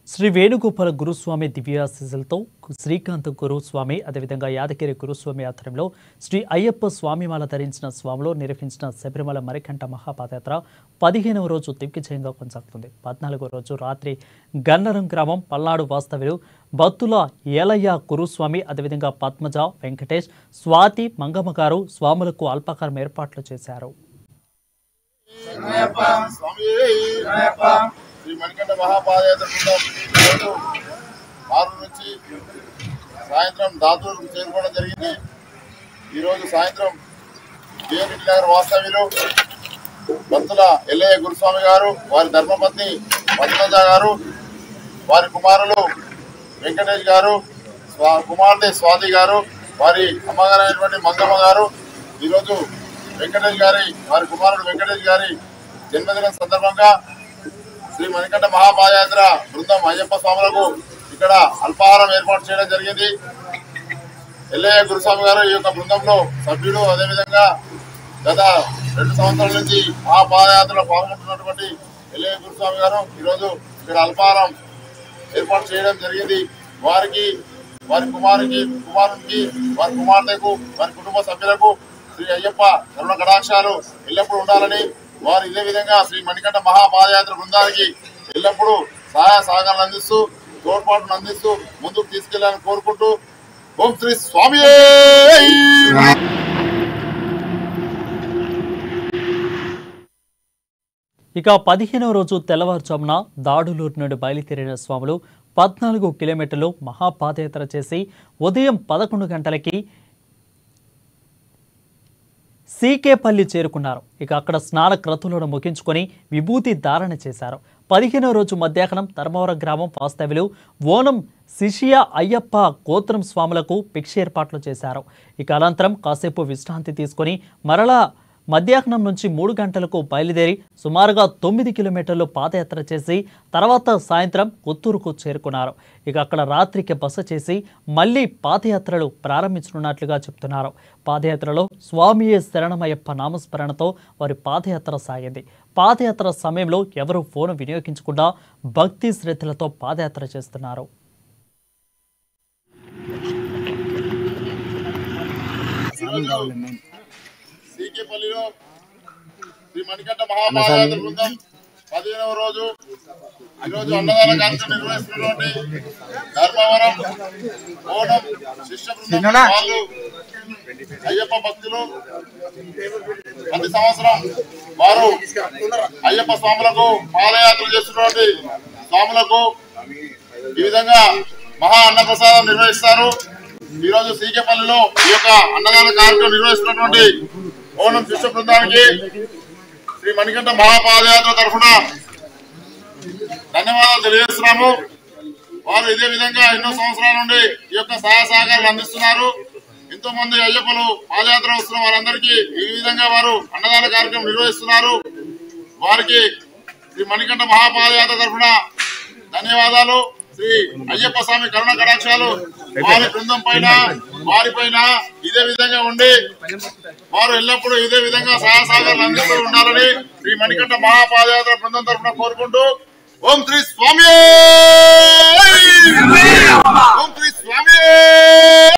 శ్రీ వేణుగోపాల గురుస్వామి దివ్యాశీసులతో శ్రీకాంత్ గురుస్వామి అదేవిధంగా యాదగిరి గురుస్వామి ఆధ్వర్యంలో శ్రీ అయ్యప్ప స్వామిమాల ధరించిన స్వామిలో నిర్వహించిన శబరిమల మరికంఠ మహాపాదయాత్ర పదిహేనవ రోజు దిగ్విజయంగా కొనసాగుతుంది పద్నాలుగో రోజు రాత్రి గన్నరం గ్రామం పల్నాడు వాస్తవ్యులు భక్తుల ఏలయ్య గురుస్వామి అదేవిధంగా పద్మజ వెంకటేష్ స్వాతి మంగమ్మ గారు స్వాములకు అల్పాకారం ఏర్పాట్లు చేశారు స్వామి శ్రీ మణికంఠ మహాపాదయాత్ర బృందం ఈరోజు ఆరు నుంచి సాయంత్రం దాతూరు చేరుకోవడం జరిగింది ఈరోజు సాయంత్రం దేవరెడ్డి నగర్ వాస్తవ్యులు భక్తుల ఎల్లయ్య గురుస్వామి గారు వారి ధర్మపత్ని పద్మజ గారు వారి కుమారులు వెంకటేష్ గారు స్వా- కుమార్తె స్వాతి గారు వారి అమ్మగారు అయినటువంటి మంగమ్మ గారు ఈరోజు వెంకటేష్ గారి వారి కుమారుడు వెంకటేష్ గారి జన్మదినం సందర్భంగా శ్రీ మణికంఠ మహాపాదయాత్ర బృందం అయ్యప్ప స్వాములకు ఇక్కడ అల్పాహారం ఏర్పాటు చేయడం జరిగింది ఎల్లయ్య గురుస్వామి గారు ఈ యొక్క బృందంలో సభ్యుడు అదేవిధంగా గత రెండు సంవత్సరాల నుంచి మహాపాదయాత్రలో పాల్గొంటున్నటువంటి ఎల్లయ్య గురుస్వామి గారు ఈరోజు ఇక్కడ అల్పాహారం ఏర్పాటు చేయడం జరిగింది వారికి వారి కుమారునికి కుమారునికి వారి కుమార్తెకు వారి కుటుంబ సభ్యులకు శ్రీ అయ్యప్ప కరుణ కటాక్షాలు ఎల్లప్పుడూ ఉండాలని వారు ఇదే విధంగా శ్రీ మణికంఠ మహాపాదయాత్ర బృందానికి ఎల్లప్పుడూ సహాయ సహకారాలు అందిస్తూ తోడ్పాటును అందిస్తూ ముందుకు తీసుకెళ్లాలని కోరుకుంటూ ఓం శ్రీ స్వామి ఇక పదిహేనవ రోజు తెల్లవారుజామున దాడులూరు నుండి బయలుదేరిన స్వాములు పద్నాలుగు కిలోమీటర్లు మహాపాదయాత్ర చేసి ఉదయం పదకొండు గంటలకి సీకేపల్లి చేరుకున్నారు ఇక అక్కడ స్నాన క్రతువులను ముగించుకొని విభూతి ధారణ చేశారు పదిహేనవ రోజు మధ్యాహ్నం ధర్మవరం గ్రామం వాస్తవ్యులు ఓనం శిషియ అయ్యప్ప గోత్రం స్వాములకు భిక్ష ఏర్పాట్లు చేశారు ఇక అనంతరం కాసేపు విశ్రాంతి తీసుకొని మరలా మధ్యాహ్నం నుంచి మూడు గంటలకు బయలుదేరి సుమారుగా తొమ్మిది కిలోమీటర్లు పాదయాత్ర చేసి తర్వాత సాయంత్రం కొత్తూరుకు చేరుకున్నారు ఇక అక్కడ రాత్రికి బస చేసి మళ్ళీ పాదయాత్రలు ప్రారంభించనున్నట్లుగా చెప్తున్నారు పాదయాత్రలో స్వామియే శరణమయ్యప్ప నామస్మరణతో వారి పాదయాత్ర సాగింది పాదయాత్ర సమయంలో ఎవరు ఫోన్ వినియోగించకుండా భక్తి శ్రద్ధలతో పాదయాత్ర చేస్తున్నారు సీకేపల్లిలో శ్రీ మణికంఠ మహాపాదయాత్ర బృందం పదిహేనవ రోజు ఈరోజు అన్నదాన కార్యక్రమం నిర్వహిస్తున్నటువంటి ధర్మవరం ఓనం శిష్య బృందం వాళ్ళు అయ్యప్ప భక్తులు ప్రతి సంవత్సరం వారు అయ్యప్ప స్వాములకు పాదయాత్ర చేస్తున్నటువంటి స్వాములకు ఈ విధంగా మహా అన్నప్రసాదం నిర్వహిస్తారు ఈ రోజు సీకేపల్లిలో ఈ యొక్క అన్నదాన కార్యక్రమం నిర్వహిస్తున్నటువంటి ఓనం శిష్య బృందానికి శ్రీ మణికంఠ మహాపాదయాత్ర తరఫున ధన్యవాదాలు తెలియజేస్తున్నాము వారు ఇదే విధంగా ఎన్నో సంవత్సరాల నుండి ఈ యొక్క సహాయ సహకారాలు అందిస్తున్నారు ఎంతో మంది అయ్యప్పలు పాదయాత్ర వస్తున్న వారందరికీ ఈ విధంగా వారు అన్నదాన కార్యక్రమం నిర్వహిస్తున్నారు వారికి శ్రీ మణికంఠ మహాపాదయాత్ర తరఫున ధన్యవాదాలు శ్రీ అయ్యప్ప స్వామి కరుణ కటాక్షాలు వారి బృందం పైన వారి పైన ఇదే విధంగా ఉండి వారు ఎల్లప్పుడూ ఇదే విధంగా సహాయ సహకారాలు అందిస్తూ ఉండాలని శ్రీ మణికంఠ మహాపాదయాత్ర బృందం తరఫున కోరుకుంటూ ఓం శ్రీ స్వామి ఓం శ్రీ స్వామి